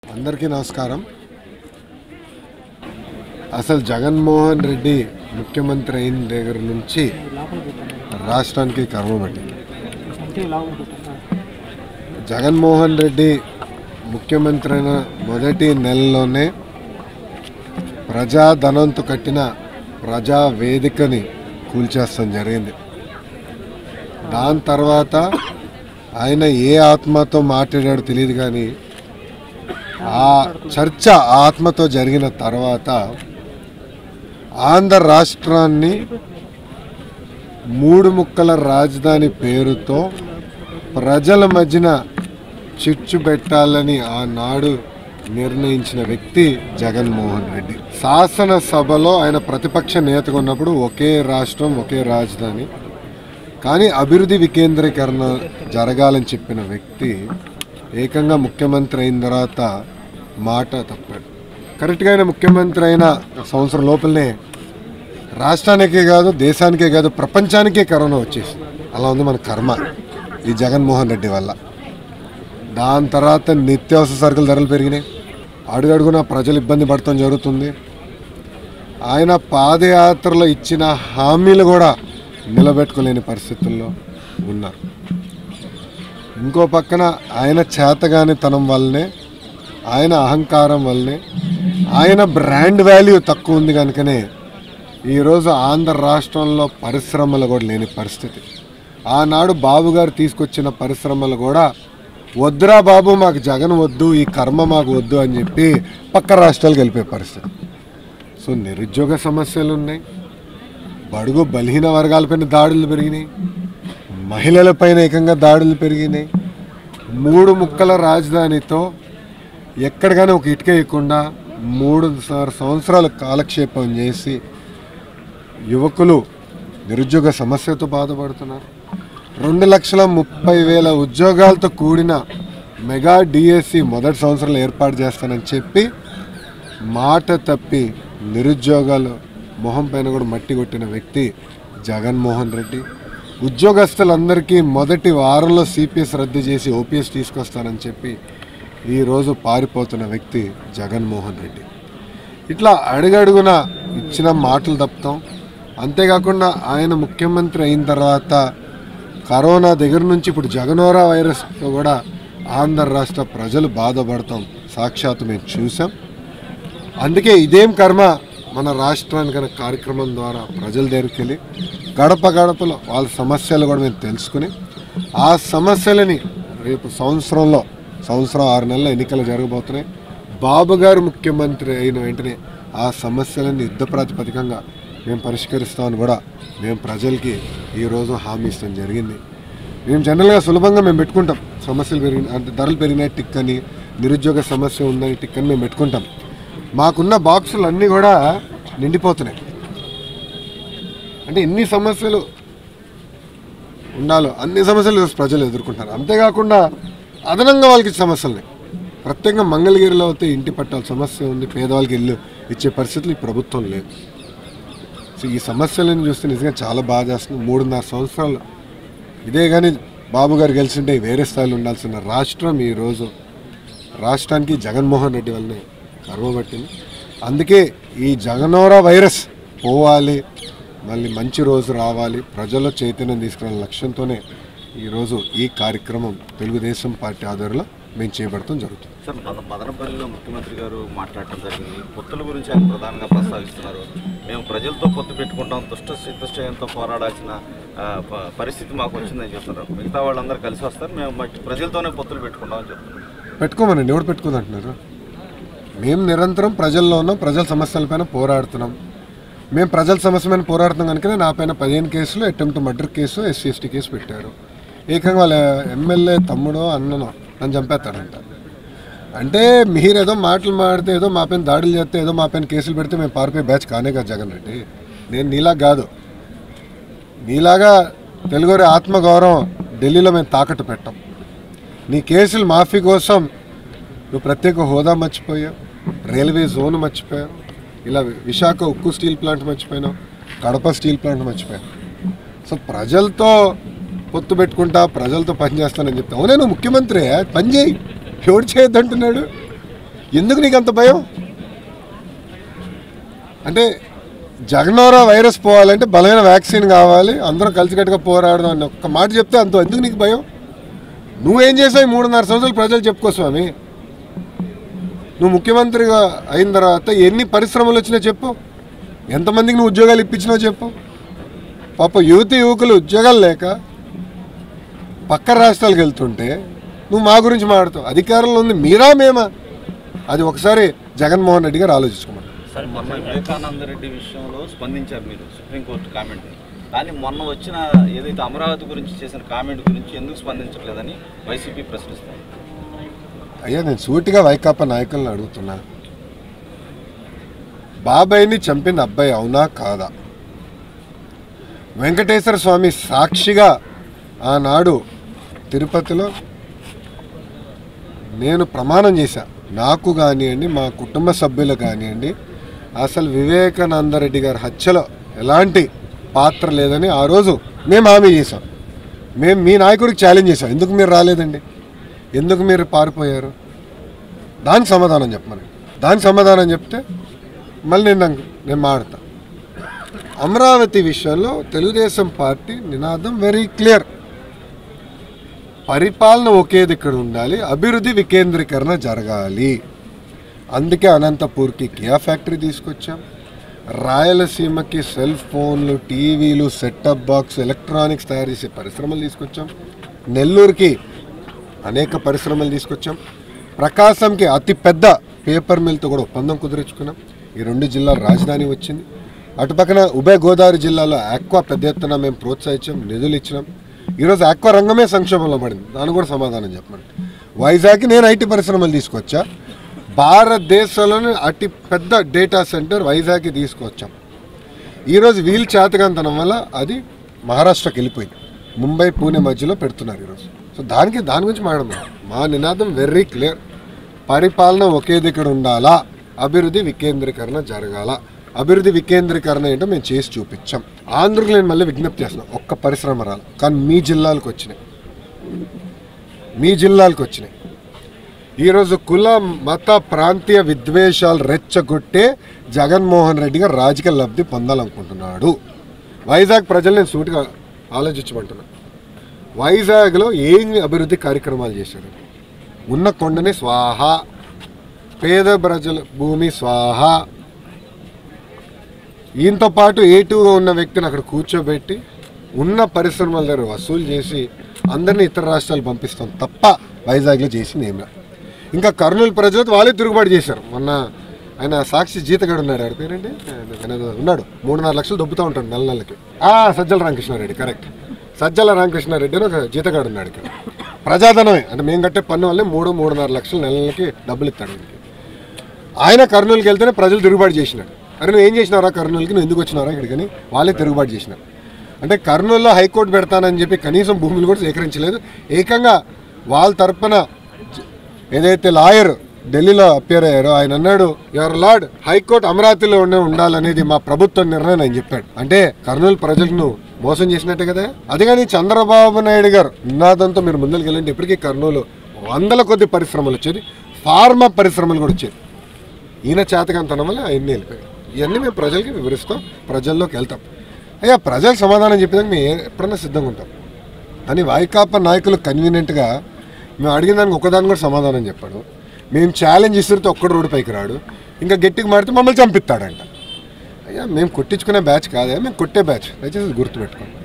అందరికీ నమస్కారం అసలు జగన్మోహన్ రెడ్డి ముఖ్యమంత్రి అయిన దగ్గర నుంచి రాష్ట్రానికి కర్మ పట్టింది జగన్మోహన్ రెడ్డి ముఖ్యమంత్రి అయిన మొదటి నెలలోనే ప్రజాధనంతో కట్టిన ప్రజా వేదికని కూల్చేస్తాం జరిగింది దాని తర్వాత ఆయన ఏ ఆత్మతో మాట్లాడాడో తెలియదు కానీ ఆ చర్చ ఆ ఆత్మతో జరిగిన తర్వాత ఆంధ్ర రాష్ట్రాన్ని మూడు ముక్కల రాజధాని పేరుతో ప్రజల మధ్యన చిచ్చు పెట్టాలని ఆనాడు నిర్ణయించిన వ్యక్తి జగన్మోహన్ రెడ్డి శాసనసభలో ఆయన ప్రతిపక్ష నేతగా ఉన్నప్పుడు ఒకే రాష్ట్రం ఒకే రాజధాని కానీ అభివృద్ధి వికేంద్రీకరణ జరగాలని చెప్పిన వ్యక్తి ఏకంగా ముఖ్యమంత్రి అయిన తర్వాత మాట తప్పాడు కరెక్ట్గా ఆయన ముఖ్యమంత్రి అయిన సంవత్సరం లోపలనే రాష్ట్రానికే కాదు దేశానికే కాదు ప్రపంచానికే కరోనా వచ్చేసింది అలా ఉంది మన కర్మ ఈ జగన్మోహన్ రెడ్డి వల్ల దాని తర్వాత నిత్యావసర సరుకుల ధరలు పెరిగినాయి అడుగడుగున ప్రజలు ఇబ్బంది పడటం జరుగుతుంది ఆయన పాదయాత్రలో ఇచ్చిన హామీలు కూడా నిలబెట్టుకోలేని పరిస్థితుల్లో ఉన్నారు ఇంకో పక్కన ఆయన చేతగానితనం వల్లనే ఆయన అహంకారం వల్లనే ఆయన బ్రాండ్ వాల్యూ తక్కువ ఉంది కనుకనే ఈరోజు ఆంధ్ర రాష్ట్రంలో పరిశ్రమలు కూడా లేని పరిస్థితి ఆనాడు బాబు గారు తీసుకొచ్చిన పరిశ్రమలు కూడా వద్దురా బాబు మాకు జగన్ వద్దు ఈ కర్మ మాకు వద్దు అని చెప్పి పక్క రాష్ట్రాలకు వెళ్ళిపోయే పరిస్థితి సో నిరుద్యోగ సమస్యలు ఉన్నాయి బడుగు బలహీన వర్గాలపైన దాడులు పెరిగినాయి మహిళలపైన ఏకంగా దాడులు పెరిగినాయి మూడు ముక్కల రాజధానితో ఎక్కడికైనా ఒక ఇటుక ఇవ్వకుండా మూడు సార్ సంవత్సరాలు కాలక్షేపం చేసి యువకులు నిరుద్యోగ సమస్యతో బాధపడుతున్నారు రెండు లక్షల ముప్పై వేల ఉద్యోగాలతో కూడిన మెగా డిఎస్సి మొదటి సంవత్సరంలో ఏర్పాటు చేస్తానని చెప్పి మాట తప్పి నిరుద్యోగాలు మొహం పైన కూడా మట్టి కొట్టిన వ్యక్తి జగన్మోహన్ రెడ్డి ఉద్యోగస్తులందరికీ మొదటి వారంలో సిపిఎస్ రద్దు చేసి ఓపీఎస్ తీసుకొస్తానని చెప్పి ఈరోజు పారిపోతున్న వ్యక్తి జగన్మోహన్ రెడ్డి ఇట్లా అడుగడుగున ఇచ్చిన మాటలు తప్పుతాం అంతేకాకుండా ఆయన ముఖ్యమంత్రి అయిన తర్వాత కరోనా దగ్గర నుంచి ఇప్పుడు జగనోరా వైరస్తో కూడా ఆంధ్ర రాష్ట్ర ప్రజలు బాధపడతాం సాక్షాత్తు మేము చూసాం అందుకే ఇదేం కర్మ మన రాష్ట్రానికి అనే కార్యక్రమం ద్వారా ప్రజల దగ్గరికి వెళ్ళి గడప గడపలో వాళ్ళ సమస్యలు కూడా మేము తెలుసుకుని ఆ సమస్యలని రేపు సంవత్సరంలో సంవత్సరం ఆరు నెలల ఎన్నికలు జరగబోతున్నాయి బాబు గారు ముఖ్యమంత్రి అయిన వెంటనే ఆ సమస్యలని యుద్ధ ప్రాతిపదికంగా మేము పరిష్కరిస్తామని కూడా మేము ప్రజలకి ఈరోజు హామీ ఇస్తాం జరిగింది మేము జనరల్గా సులభంగా మేము పెట్టుకుంటాం సమస్యలు పెరిగిన అంటే ధరలు పెరిగినాయి టిక్ అని నిరుద్యోగ సమస్య ఉందని టిక్ అని మేము పెట్టుకుంటాం మాకున్న బాక్సులు అన్నీ కూడా నిండిపోతున్నాయి అంటే ఎన్ని సమస్యలు ఉండాలో అన్ని సమస్యలు ఈరోజు ప్రజలు ఎదుర్కొంటారు అంతేకాకుండా అదనంగా వాళ్ళకి సమస్యలు ప్రత్యేకంగా మంగళగిరిలో అయితే ఇంటి పట్టాల సమస్య ఉంది పేదవాళ్ళకి ఇల్లు ఇచ్చే పరిస్థితులు ఈ ప్రభుత్వం లేదు సో ఈ సమస్యలను చూస్తే నిజంగా చాలా బాధ చేస్తుంది మూడున్నర సంవత్సరాలు ఇదే కానీ బాబు గారు గెలిచింటే వేరే స్థాయిలో ఉండాల్సిన రాష్ట్రం ఈరోజు రాష్ట్రానికి జగన్మోహన్ రెడ్డి వల్లనే గర్వపట్టింది అందుకే ఈ జగనోరా వైరస్ పోవాలి మళ్ళీ మంచి రోజు రావాలి ప్రజల్లో చైతన్యం తీసుకునే లక్ష్యంతోనే ఈరోజు ఈ కార్యక్రమం తెలుగుదేశం పార్టీ ఆధ్వర్యంలో మేము చేపడటం జరుగుతుంది సార్ మన మదనపల్లిలో ముఖ్యమంత్రి గారు మాట్లాడటం జరిగింది పొత్తుల గురించి ఆయన ప్రధానంగా ప్రస్తావిస్తున్నారు మేము ప్రజలతో పొత్తు పెట్టుకుంటాం దుష్ట దుష్టయంతో పోరాడాల్సిన ఆ, ప- పరిస్థితి మాకు వచ్చిందని చెప్తున్నారు మిగతా వాళ్ళందరూ కలిసి వస్తారు మేము మట్టి ప్రజలతోనే పొత్తులు పెట్టుకుంటామని చెప్తున్నారు పెట్టుకోమనండి ఎవరు పెట్టుకోదంటున్నారు మేము నిరంతరం ప్రజల్లో ఉన్నాం ప్రజల సమస్యలపైన పోరాడుతున్నాం మేము ప్రజల సమస్య మీద పోరాడుతున్నాం కనుక నా పైన పదిహేను కేసులు attempt murder case SC ST case పెట్టారు ఏకంగా వాళ్ళ ఎమ్మెల్యే తమ్ముడో అన్ననో నన్ను చంపేస్తాడంట అంటే మీరేదో మాటలు మాడితే ఏదో మా పైన దాడులు చేస్తే ఏదో మా పైన కేసులు పెడితే మేము పారిపోయే బ్యాచ్ కానే కాదు జగన్ రెడ్డి నేను నీలా కాదు నీలాగా తెలుగువారి ఆత్మగౌరవం ఢిల్లీలో మేము తాకట్టు పెట్టాం నీ కేసులు మాఫీ కోసం నువ్వు ప్రత్యేక హోదా మర్చిపోయావు రైల్వే జోన్ మర్చిపోయావు ఇలా విశాఖ ఉక్కు స్టీల్ ప్లాంట్ మర్చిపోయినావు కడప స్టీల్ ప్లాంట్ మర్చిపోయావు సో ప్రజలతో పొత్తు పెట్టుకుంటా ప్రజలతో పని చేస్తానని చెప్తా అవునే నువ్వు ముఖ్యమంత్రి పని చేయి ఎవడు చేయొద్దంటున్నాడు ఎందుకు నీకు అంత భయం అంటే జగనోరా వైరస్ పోవాలంటే బలమైన వ్యాక్సిన్ కావాలి అందరం కలిసికట్టుగా పోరాడదాం అని ఒక్క మాట చెప్తే అంత ఎందుకు నీకు భయం నువ్వేం చేసావు ఈ మూడున్నర సంవత్సరాలు ప్రజలు చెప్పుకో స్వామి నువ్వు ముఖ్యమంత్రిగా అయిన తర్వాత ఎన్ని పరిశ్రమలు వచ్చినా చెప్పు ఎంతమందికి నువ్వు ఉద్యోగాలు ఇప్పించినావు చెప్పు పాప యువతి యువకులు ఉద్యోగాలు లేక పక్క రాష్ట్రాలకు వెళ్తుంటే నువ్వు మా గురించి మాట్లాడుతావు అధికారంలో ఉంది మీరా మేమా అది ఒకసారి జగన్మోహన్ రెడ్డి గారు ఆలోచించుకోమని సరే మొన్న వివేకానంద రెడ్డి విషయంలో స్పందించారు మీరు సుప్రీంకోర్టు కామెంట్ కానీ మొన్న వచ్చిన ఏదైతే అమరావతి గురించి చేసిన కామెంట్ గురించి ఎందుకు స్పందించట్లేదని వైసీపీ ప్రశ్నిస్తుంది అయ్యా నేను సూటిగా వైకాపా నాయకులను అడుగుతున్నా బాబాయ్ని చంపిన అబ్బాయి అవునా కాదా వెంకటేశ్వర స్వామి సాక్షిగా ఆనాడు తిరుపతిలో నేను ప్రమాణం చేశా నాకు కానివ్వండి మా కుటుంబ సభ్యులు కానివ్వండి అసలు వివేకానంద రెడ్డి గారి హత్యలో ఎలాంటి పాత్ర లేదని ఆ రోజు మేము హామీ చేసాం మేము మీ నాయకుడికి ఛాలెంజ్ చేసాం ఎందుకు మీరు రాలేదండి ఎందుకు మీరు పారిపోయారు దానికి సమాధానం చెప్పమని దానికి సమాధానం చెప్తే మళ్ళీ నేను నాకు- నేను మాడతా అమరావతి విషయంలో తెలుగుదేశం పార్టీ నినాదం వెరీ క్లియర్ పరిపాలన ఒకే ఇక్కడ ఉండాలి అభివృద్ధి వికేంద్రీకరణ జరగాలి అందుకే అనంతపూర్కి కియా ఫ్యాక్టరీ తీసుకొచ్చాం రాయలసీమకి సెల్ ఫోన్లు టీవీలు సెటప్ బాక్స్ ఎలక్ట్రానిక్స్ తయారు చేసే పరిశ్రమలు తీసుకొచ్చాం నెల్లూరుకి అనేక పరిశ్రమలు తీసుకొచ్చాం ప్రకాశంకి అతి పెద్ద పేపర్ మిల్తో కూడా ఒప్పందం కుదుర్చుకున్నాం ఈ రెండు జిల్లాల రాజధాని వచ్చింది అటు పక్కన ఉభయ గోదావరి జిల్లాలో ఆక్వా పెద్ద ఎత్తున మేము ప్రోత్సహించాం నిధులు ఇచ్చినాం ఈరోజు ఆక్వా రంగమే సంక్షోభంలో పడింది దాని కూడా సమాధానం చెప్పండి వైజాగ్కి నేను ఐటీ పరిశ్రమలు తీసుకొచ్చా భారతదేశంలోనే అతి పెద్ద డేటా సెంటర్ వైజాగ్కి తీసుకొచ్చాం ఈరోజు వీల్ చేతకంతనం వల్ల అది మహారాష్ట్రకి వెళ్ళిపోయింది ముంబై పూణే మధ్యలో పెడుతున్నారు ఈరోజు సో దానికి దాని గురించి మాట్లాడదాం మా నినాదం వెరీ క్లియర్ పరిపాలన ఒకే దగ్గర ఉండాలా అభివృద్ధి వికేంద్రీకరణ జరగాల అభివృద్ధి వికేంద్రీకరణ ఏంటో మేము చేసి చూపించాం ఆంధ్రకు నేను మళ్ళీ విజ్ఞప్తి చేస్తున్నాం ఒక్క పరిశ్రమ రాలి కానీ మీ జిల్లాలకు వచ్చినాయి మీ జిల్లాలకు వచ్చినాయి ఈరోజు కుల మత ప్రాంతీయ విద్వేషాలు రెచ్చగొట్టే జగన్మోహన్ రెడ్డి గారు రాజకీయ లబ్ధి పొందాలనుకుంటున్నాడు వైజాగ్ ప్రజలు నేను సూటిగా ఆలోచించమంటున్నా వైజాగ్లో ఏం అభివృద్ధి కార్యక్రమాలు చేశాడు ఉన్న కొండని స్వాహ పేద ప్రజల భూమి స్వాహ ఈయనతో పాటు ఏటుగా ఉన్న వ్యక్తిని అక్కడ కూర్చోబెట్టి ఉన్న పరిశ్రమల దగ్గర వసూలు చేసి అందరినీ ఇతర రాష్ట్రాలు పంపిస్తాం తప్ప వైజాగ్లో చేసింది ఏమి లేదు. ఇంకా కర్నూలు ప్రజలతో వాళ్ళే తిరుగుబాటు చేశారు మొన్న ఆయన సాక్షి జీతగాడు ఉన్నాడు ఆడ పేరేంటి ఆయన ఏదో ఉన్నాడు మూడున్నర లక్షలు దొబ్బుతూ ఉంటాడు నెల నెలకి ఆ, సజ్జల రామకృష్ణారెడ్డి కరెక్ట్ సజ్జల రామకృష్ణారెడ్డి అని ఒక జీతగాడు ఉన్నాడు ఇక్కడ ప్రజాధనమే అంటే మేము కట్టే పన్ను వల్లే మూడు మూడున్నర లక్షలు నెల నెలకి డబ్బులు ఇస్తాడు వీళ్ళకి. ఆయన కర్నూలుకి వెళ్తేనే ప్రజలు తిరుగుబాటు చేసినాడు అరే నువ్వు ఏం చేసినారా కర్నూలుకి నువ్వు ఎందుకు వచ్చినారా ఇక్కడికని వాళ్ళే తిరుగుబాటు చేసినారు అంటే కర్నూలులో హైకోర్టు పెడతానని చెప్పి కనీసం భూములు కూడా సేకరించలేదు ఏకంగా వాళ్ళ తరపున జ- ఏదైతే లాయర్ ఢిల్లీలో అప్పేర్ అయ్యారో ఆయన అన్నాడు యువర్ లార్డ్ హైకోర్టు అమరావతిలో ఉండే ఉండాలనేది మా ప్రభుత్వ నిర్ణయం అని చెప్పాడు అంటే కర్నూలు ప్రజలకు నువ్వు మోసం చేసినట్టే కదా అది కానీ చంద్రబాబు నాయుడు గారు నినాదంతో మీరు ముందరికి వెళ్ళండి ఇప్పటికీ కర్నూలు వందల కొద్ది పరిశ్రమలు వచ్చేది ఫార్మా పరిశ్రమలు కూడా వచ్చేది ఈయన చేతకంతనం వల్ల అవన్నీ వెళ్ళిపోయాయి ఇవన్నీ మేము ప్రజలకి వివరిస్తాం ప్రజల్లోకి వెళ్తాం అయ్యా ప్రజలకు సమాధానం చెప్పేదానికి మేము ఏ- ఎప్పుడన్నా సిద్ధంగా ఉంటాం కానీ వైకాపా నాయకులు కన్వీనియంట్గా మేము అడిగిన దానికి ఒక్కదాని కూడా సమాధానం చెప్పాడు మేము ఛాలెంజ్ ఇస్తే ఒక్కడు రోడ్డు పైకి రాడు ఇంకా గట్టిగా మాడితే మమ్మల్ని చంపిస్తాడంట అయ్యా మేము కొట్టించుకునే బ్యాచ్ కాదే మేము కొట్టే బ్యాచ్ దయచేసి గుర్తుపెట్టుకోండి